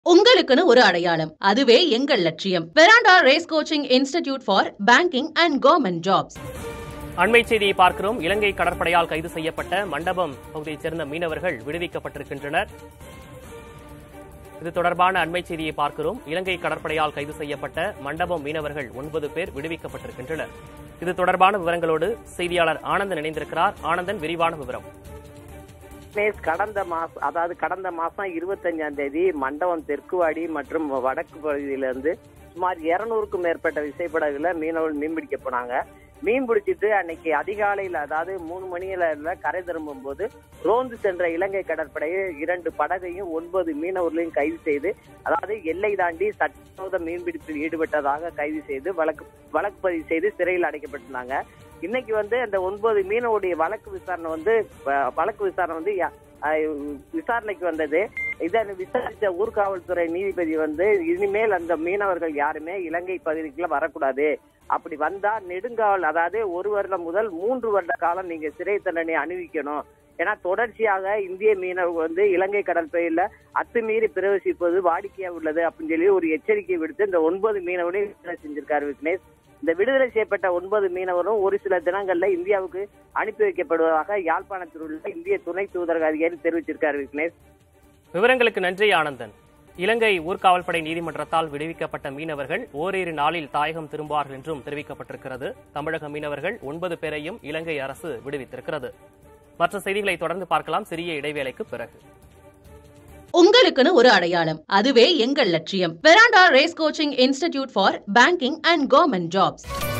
உங்களுக்குன்னு ஒரு அடையாளம் அதுவே எங்கள் லட்சியம் Veranda Race coaching institute for banking and government jobs அண்மை செய்தியை பார்க்கிறோம் இலங்கை கடற்படையால் கைது செய்யப்பட்ட மண்டபம் பகுதியைச் சேர்ந்த மீனவர்கள் விடுவிக்கப்பட்டிருக்கின்றனர் இது தொடர்பான அண்மை செய்தியை பார்க்கிறோம் இலங்கை கடற்படையால் கைது செய்யப்பட்ட மண்டபம் மீனவர்கள் ஒன்பது பேர் விடுவிக்கப்பட்டிருக்கின்றனர் இது தொடர்பான விவரங்களோடு செய்தியாளர் ஆனந்தன் இணைந்திருக்கிறார் ஆனந்தன் விரிவான விவரம் விக்னேஷ் கடந்த மாசம் அதாவது கடந்த மாசம் இருபத்தஞ்சாம் தேதி மண்டபம் தெற்குவாடி மற்றும் வடக்கு பகுதியிலிருந்து சுமார் இருநூறுக்கும் மேற்பட்ட விசைப்படகுல மீனவர்கள் மீன் பிடிக்க போனாங்க மீன் பிடிச்சிட்டு அன்னைக்கு அதிகாலையில் அதாவது மூணு மணியில கரை திரும்பும் போது ரோந்து சென்ற இலங்கை கடற்படையை இரண்டு படகையும் ஒன்பது மீனவர்களையும் கைது செய்து அதாவது எல்லை தாண்டி சட்டவிரோத மீன்பிடிப்பில் ஈடுபட்டதாக கைது செய்து வழக்கு வழக்கு பதிவு செய்து சிறையில் அடைக்கப்பட்டிருந்தாங்க இன்னைக்கு வந்து அந்த ஒன்பது மீனவுடைய வழக்கு விசாரணை வந்து அஹ், வழக்கு விசாரணை வந்து யா- அஹ், விசாரணைக்கு வந்தது இதை விசாரித்த ஊர்காவல்துறை நீதிபதி வந்து இனிமேல் அந்த மீனவர்கள் யாருமே இலங்கை பகுதிக்குள்ள வரக்கூடாது அப்படி வந்தா நெடுங்காவல் அதாவது ஒரு வருடம் முதல் மூன்று வருட காலம் நீங்க சிறை தண்டனை அணிவிக்கணும் ஏன்னா தொடர்ச்சியாக இந்திய மீனவர்கள் வந்து இலங்கை கடற்பகுதியில அத்துமீறி பிரவேசிப்பது வாடிக்கையா உள்ளது அப்படின்னு சொல்லி ஒரு எச்சரிக்கை விடுத்து இந்த ஒன்பது மீனவரையும் விடுதலை செஞ்சிருக்காரு விக்னேஷ் இந்த விடுதலை செய்யப்பட்ட ஒன்பது மீனவரும் ஒரு சில தினங்கள்ல இந்தியாவுக்கு அனுப்பி வைக்கப்படுவதாக யாழ்ப்பாணத்தில் உள்ள இந்திய துணை தூதரக அதிகாரி தெரிவிச்சிருக்காரு விக்னேஷ் விவரங்களுக்கு நன்றி ஆனந்தன் இலங்கை ஊர்காவல்படை நீதிமன்றத்தால் விடுவிக்கப்பட்ட மீனவர்கள் ஓரிரு நாளில் தாயகம் திரும்புவார்கள் என்றும் தெரிவிக்கப்பட்டிருக்கிறது தமிழக மீனவர்கள் ஒன்பது பேரையும் இலங்கை அரசு விடுவித்திருக்கிறது மற்ற செய்திகளை தொடர்ந்து பார்க்கலாம் சிறிய இடைவேளைக்கு பிறகு உங்களுக்குன்னு ஒரு அடையாளம் அதுவே எங்கள் லட்சியம் Veranda Race coaching institute for banking and government jobs